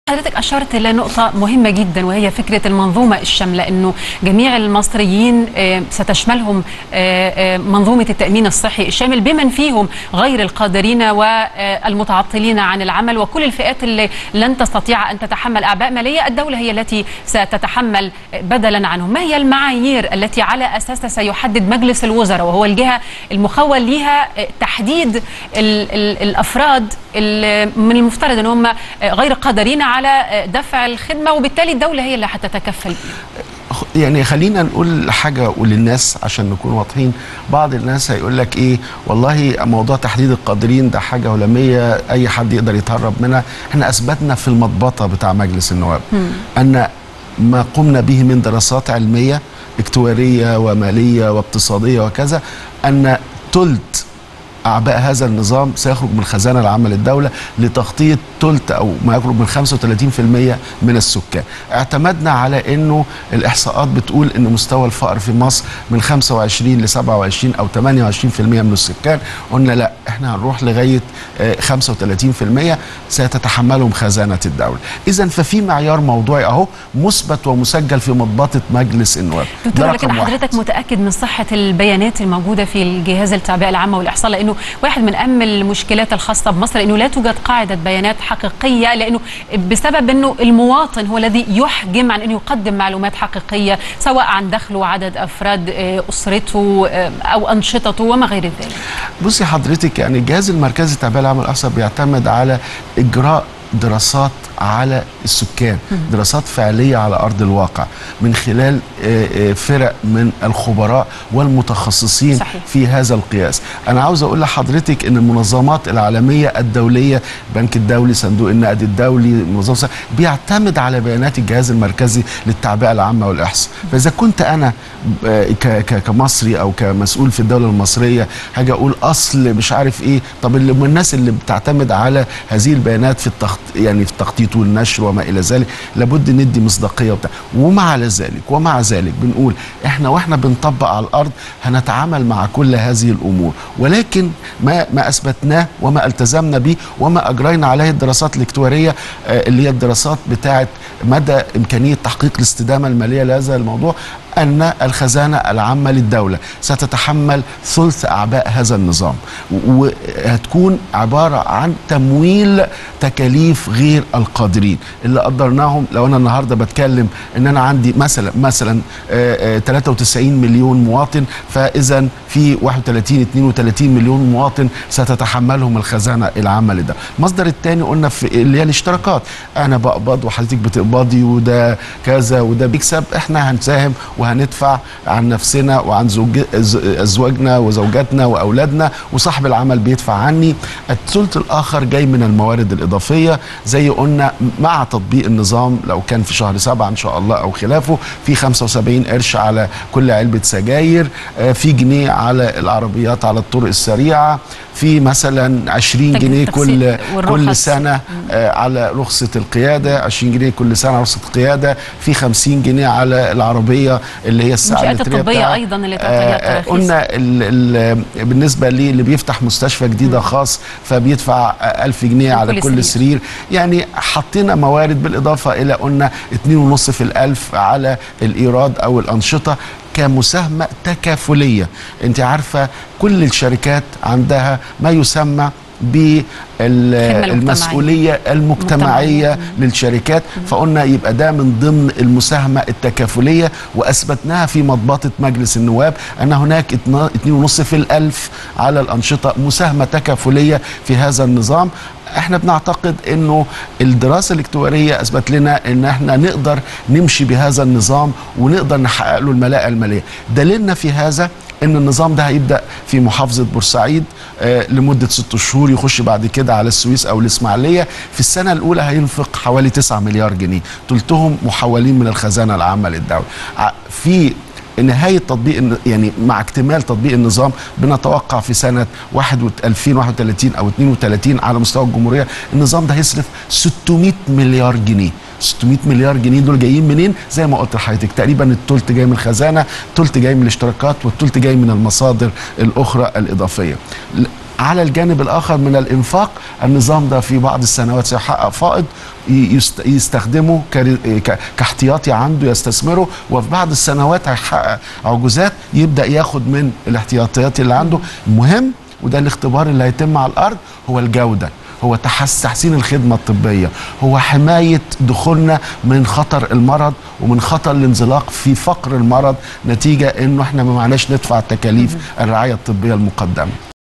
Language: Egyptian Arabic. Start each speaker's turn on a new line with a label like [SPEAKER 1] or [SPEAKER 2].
[SPEAKER 1] حضرتك أشرت لنقطة مهمة جدا وهي فكرة المنظومة الشاملة أنه جميع المصريين آه، ستشملهم آه، آه، منظومة التأمين الصحي الشامل بمن فيهم غير القادرين والمتعطلين عن العمل وكل الفئات اللي لن تستطيع أن تتحمل أعباء مالية الدولة هي التي ستتحمل بدلا عنهم ما هي المعايير التي على أساسها سيحدد مجلس الوزراء وهو الجهة المخول لها تحديد ال ال الأفراد اللي من المفترض أن هم غير قادرين على دفع الخدمه وبالتالي الدوله هي اللي هتتكفل بيه
[SPEAKER 2] يعني خلينا نقول حاجة وللناس عشان نكون واضحين بعض الناس هيقول لك ايه والله موضوع تحديد القادرين ده حاجة هلامية اي حد يقدر يتهرب منها احنا اثبتنا في المضبطة بتاع مجلس النواب ان ما قمنا به من دراسات علمية اكتوارية ومالية واقتصادية وكذا ان تلت اعباء هذا النظام سيخرج من الخزانه العامه للدوله لتغطيه ثلث او ما يقرب من 35% من السكان. اعتمدنا على انه الاحصاءات بتقول ان مستوى الفقر في مصر من 25 ل 27 او 28% من السكان، قلنا لا احنا هنروح لغايه 35% سيتتحملهم خزانه الدوله. اذا ففي معيار موضوعي اهو مثبت ومسجل في مضبطه مجلس النواب.
[SPEAKER 1] دكتور لكن حضرتك متاكد من صحه البيانات الموجوده في الجهاز التعبئه العامه والاحصاء لانه واحد من اهم المشكلات الخاصه بمصر انه لا توجد قاعده بيانات حقيقيه لانه بسبب انه المواطن هو الذي يحجم عن انه يقدم معلومات حقيقيه سواء عن دخله وعدد افراد اسرته او انشطته وما غير ذلك.
[SPEAKER 2] بصي حضرتك يعني الجهاز المركزي التعبئه العامه والاحصاء بيعتمد على اجراء دراسات على السكان دراسات فعلية على أرض الواقع من خلال فرق من الخبراء والمتخصصين صحيح. في هذا القياس أنا عاوز أقول لحضرتك أن المنظمات العالمية الدولية البنك الدولي صندوق النقد الدولي منظمة بيعتمد على بيانات الجهاز المركزي للتعبئة العامة والإحصاء فإذا كنت أنا كمصري أو كمسؤول في الدولة المصرية هاجي أقول أصل مش عارف إيه طب اللي من الناس اللي بتعتمد على هذه البيانات في التخطيط يعني في التخطيط والنشر وما الى ذلك لابد ندي مصداقيه وبتاع ومع ذلك ومع ذلك بنقول احنا واحنا بنطبق على الارض هنتعامل مع كل هذه الامور ولكن ما ما اثبتناه وما التزمنا به وما اجرينا عليه الدراسات الاكتواريه اللي هي الدراسات بتاعه مدى امكانيه تحقيق الاستدامه الماليه لهذا الموضوع أن الخزانة العامة للدولة ستتحمل ثلث أعباء هذا النظام وهتكون عبارة عن تمويل تكاليف غير القادرين اللي قدرناهم لو أنا النهاردة بتكلم أن أنا عندي مثلا مثلا 93 مليون مواطن فإذا في 31 32 مليون مواطن ستتحملهم الخزانة العامة للدولة المصدر الثاني قلنا في اللي هي الاشتراكات أنا بقبض وحضرتك بتقبضي وده كذا وده بيكسب احنا هنساهم وهندفع عن نفسنا وعن زوج ازواجنا وزوجاتنا واولادنا وصاحب العمل بيدفع عني الثلث الاخر جاي من الموارد الاضافيه زي قلنا مع تطبيق النظام لو كان في شهر سبعة ان شاء الله او خلافه في 75 قرش على كل علبه سجاير في جنيه على العربيات على الطرق السريعه في مثلا 20 جنيه كل كل سنه على رخصه القياده 20 جنيه كل سنه على رخصه القياده في 50 جنيه على العربيه اللي هي الساعه
[SPEAKER 1] الالكترونيه الطبيه ايضا اللي
[SPEAKER 2] آه قلنا ال ال بالنسبه لي اللي بيفتح مستشفى جديده خاص فبيدفع 1000 جنيه على كل, كل سرير يعني حطينا موارد بالاضافه الى قلنا 2.5 في الالف على الايراد او الانشطه كمساهمه تكافليه انت عارفه كل الشركات عندها ما يسمى بالمسؤوليه المجتمعيه للشركات فقلنا يبقى ده من ضمن المساهمه التكافليه واثبتناها في مضبطه مجلس النواب ان هناك 2.5 في الالف على الانشطه مساهمه تكافليه في هذا النظام احنا بنعتقد انه الدراسه الاكتواريه اثبت لنا ان احنا نقدر نمشي بهذا النظام ونقدر نحقق له الملاءه الماليه دليلنا في هذا ان النظام ده هيبدا في محافظه بورسعيد آه لمده ست شهور يخش بعد كده على السويس او الاسماعيليه في السنه الاولى هينفق حوالي 9 مليار جنيه ثلثهم محولين من الخزانه العامه للدوله في نهايه تطبيق يعني مع اكتمال تطبيق النظام بنتوقع في سنه 2031 او 32 على مستوى الجمهوريه النظام ده هيصرف 600 مليار جنيه 600 مليار جنيه دول جايين منين زي ما قلت لحضرتك تقريبا الثلث جاي من الخزانه الثلث جاي من الاشتراكات والثلث جاي من المصادر الاخرى الاضافيه على الجانب الاخر من الانفاق النظام ده في بعض السنوات سيحقق فائض ي- يست- يستخدمه كر- ك- كاحتياطي عنده يستثمره وفي بعض السنوات هيحقق عجوزات يبدا ياخد من الاحتياطيات اللي عنده المهم وده الاختبار اللي هيتم على الارض هو الجوده هو تحس تحسين الخدمة الطبية هو حماية دخولنا من خطر المرض ومن خطر الانزلاق في فقر المرض نتيجة انه احنا ما معناش ندفع تكاليف الرعاية الطبية المقدمة